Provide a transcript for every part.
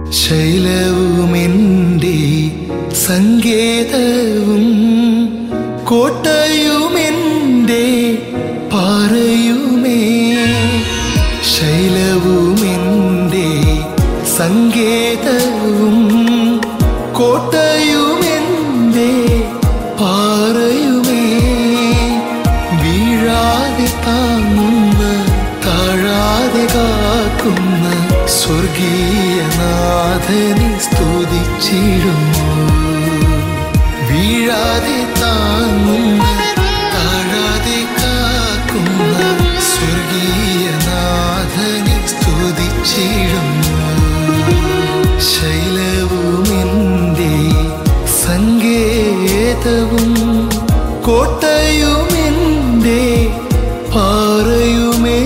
ശൈലവുമെൻ്റെ സങ്കേതവും കോട്ടയുമെൻ്റെ പാറയുമേ ശൈലവുമെൻ്റെ സങ്കേതവും കോട്ടയുമെൻ്റെ പാറയുമേ വീഴാതെ താങ്ങുന്ന താഴാതെ കാക്കുന്ന സ്വർഗീയനാഥനെ സ്തുതിച്ചിടുന്നു വീഴാതെ താങ്ങുന്ന താഴാതെ കാക്കുന്ന സ്വർഗീയനാഥനെ സ്തുതിച്ചിടുന്നു ശൈലവുമെൻ്റെ സങ്കേതവും കോട്ടയുമെൻ്റെ പാറയുമേ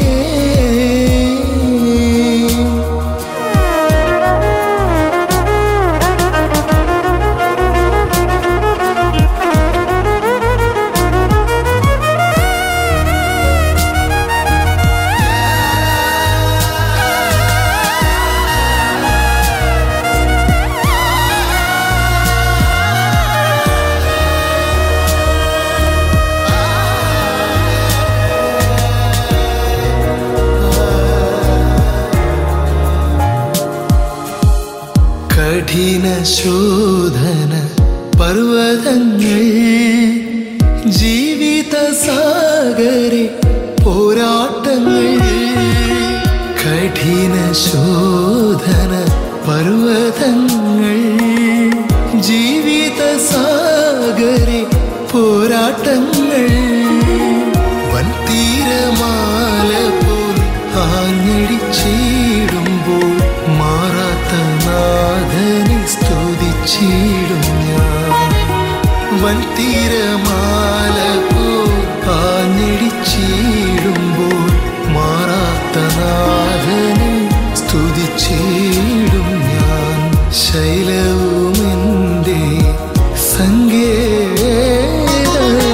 കഠിന ശോധന പർവ്വതങ്ങൾ ജീവിത സാഗരെ പോരാട്ടങ്ങൾ കഠിന ശോധന പർവ്വതങ്ങൾ ജീവിത സാഗരെ പോരാട്ടങ്ങൾ വൻതീരമാല പോൽ ആഞ്ഞടിച്ചിടുമ്പോൾ മാറാത്ത നാഥനെ സ്തുതിച്ചിടും ഞാൻ വൻതീരമാല പോൽ ആഞ്ഞടിച്ചിടുമ്പോൾ മാറാത്ത നാഥനെ സ്തുതിച്ചിടും ഞാൻ ശൈലവുമെൻ്റെ സങ്കേതവും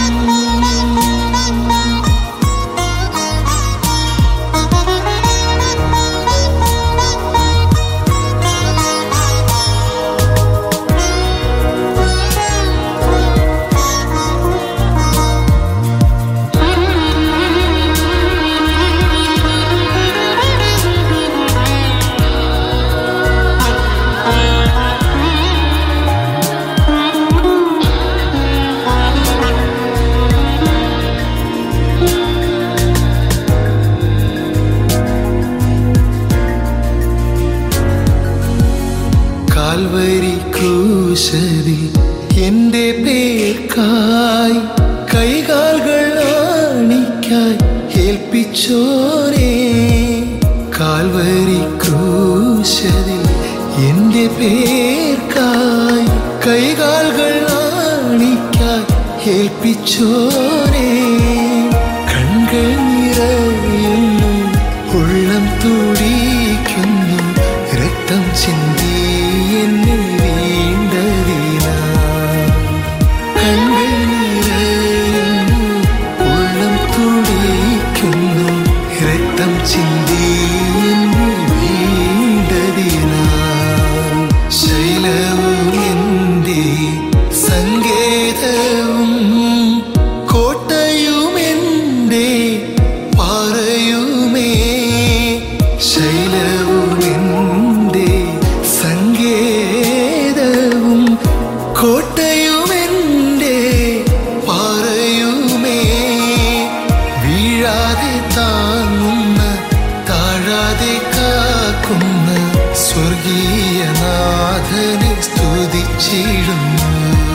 കാൽവരി ക്രൂശതി എന്റെ പേർക്കായി കൈകാലുകൾ ആണിക്കായി ഏൽപ്പിച്ചോരേ കാൽവരി ക്രൂശതി എന്റെ പേർക്കായി കൈകാലുകൾ ആണിക്കായി ഏൽപ്പിച്ചോരേ കൺകൾ നിറയുന്നു ഉള്ളം തുടിക്കുന്നു രക്തം ചിന്തി എന്നെ വീണ്ടതിനാ കണ്ണിൽ നിറയുന്നു ഉള്ളം തുടിക്കുന്നു രക്തം ചിന്തി എന്നെ വീണ്ടതിനാ ശൈലവും എൻ്റെ സങ്കേതവും കോട്ടയുമെൻ്റെ പാറയുമേ ശൈലവുമെൻ്റെ സങ്കേതവും കോട്ടയുമെൻ്റെ പാറയുമേ വീഴാതെ താങ്ങുന്ന താഴാതെ കാക്കുന്ന സ്വർഗീയനാഥനെ സ്തുതിച്ചിടുന്നു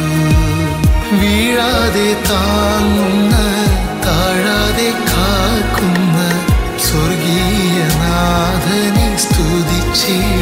വീഴാതെ താങ്ങുന്ന താഴാതെ കാക്കുന്ന സ്വർഗീയനാഥനെ സ്തുതിച്ചിടുന്നു